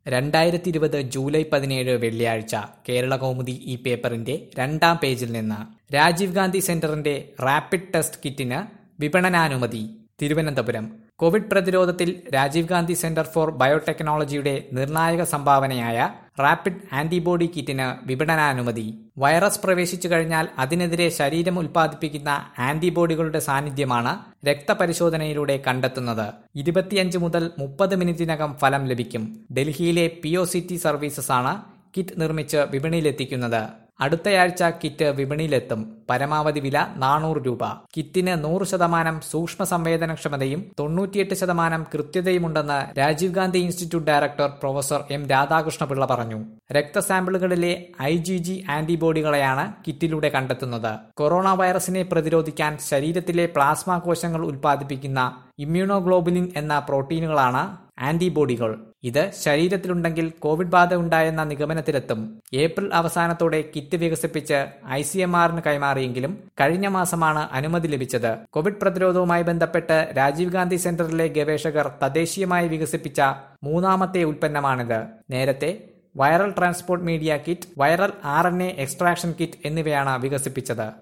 രണ്ടായിരത്തി ഇരുപത് ജൂലൈ പതിനേഴ് വെള്ളിയാഴ്ച കേരള കൗമുദി ഈ പേപ്പറിന്റെ രണ്ടാം പേജിൽ നിന്ന് രാജീവ് ഗാന്ധി സെന്ററിന്റെ റാപ്പിഡ് ടെസ്റ്റ് കിറ്റിന് വിപണനാനുമതി തിരുവനന്തപുരം കോവിഡ് പ്രതിരോധത്തിൽ രാജീവ് ഗാന്ധി സെന്റർ ഫോർ ബയോടെക്നോളജിയുടെ നിർണായക സംഭാവനയായ റാപ്പിഡ് ആന്റിബോഡി കിറ്റിന് വിപണനാനുമതി വൈറസ് പ്രവേശിച്ചു കഴിഞ്ഞാൽ അതിനെതിരെ ശരീരം ഉൽപ്പാദിപ്പിക്കുന്ന ആന്റിബോഡികളുടെ സാന്നിധ്യമാണ് രക്തപരിശോധനയിലൂടെ കണ്ടെത്തുന്നത് ഇരുപത്തിയഞ്ച് മുതൽ മുപ്പത് മിനിറ്റിനകം ഫലം ലഭിക്കും ഡൽഹിയിലെ P O C T services ആണ് കിറ്റ് നിർമ്മിച്ച് വിപണിയിലെത്തിക്കുന്നത് അടുത്തയാഴ്ച കിറ്റ് വിപണിയിലെത്തും പരമാവധി വില നാനൂറ് രൂപ കിറ്റിന് നൂറ് ശതമാനം സൂക്ഷ്മ സംവേദനക്ഷമതയും തൊണ്ണൂറ്റിയെട്ട് ശതമാനം കൃത്യതയുമുണ്ടെന്ന് Rajiv Gandhi institute director professor M Radhakrishnapillai പറഞ്ഞു രക്തസാമ്പിളുകളിലെ ഐ ജി ജി ആന്റിബോഡികളെയാണ് കിറ്റിലൂടെ കണ്ടെത്തുന്നത് കൊറോണ വൈറസിനെ പ്രതിരോധിക്കാൻ ശരീരത്തിലെ പ്ലാസ്മ കോശങ്ങൾ ഉൽപ്പാദിപ്പിക്കുന്ന ഇമ്മ്യൂണോഗ്ലോബുലിൻ എന്ന പ്രോട്ടീനുകളാണ് ആന്റിബോഡികൾ ഇത് ശരീരത്തിലുണ്ടെങ്കിൽ കോവിഡ് ബാധ ഉണ്ടായെന്ന നിഗമനത്തിലെത്തും ഏപ്രിൽ അവസാനത്തോടെ കിറ്റ് വികസിപ്പിച്ച് ഐ സി എം ആറിന് കൈമാറിയെങ്കിലും കഴിഞ്ഞ മാസമാണ് അനുമതി ലഭിച്ചത് കോവിഡ് പ്രതിരോധവുമായി ബന്ധപ്പെട്ട് രാജീവ് ഗാന്ധി സെന്ററിലെ ഗവേഷകർ തദ്ദേശീയമായി വികസിപ്പിച്ച മൂന്നാമത്തെ ഉൽപ്പന്നമാണിത് നേരത്തെ viral transport media kit viral R N A extraction kit എന്നിവയാണ് വികസിപ്പിച്ചത്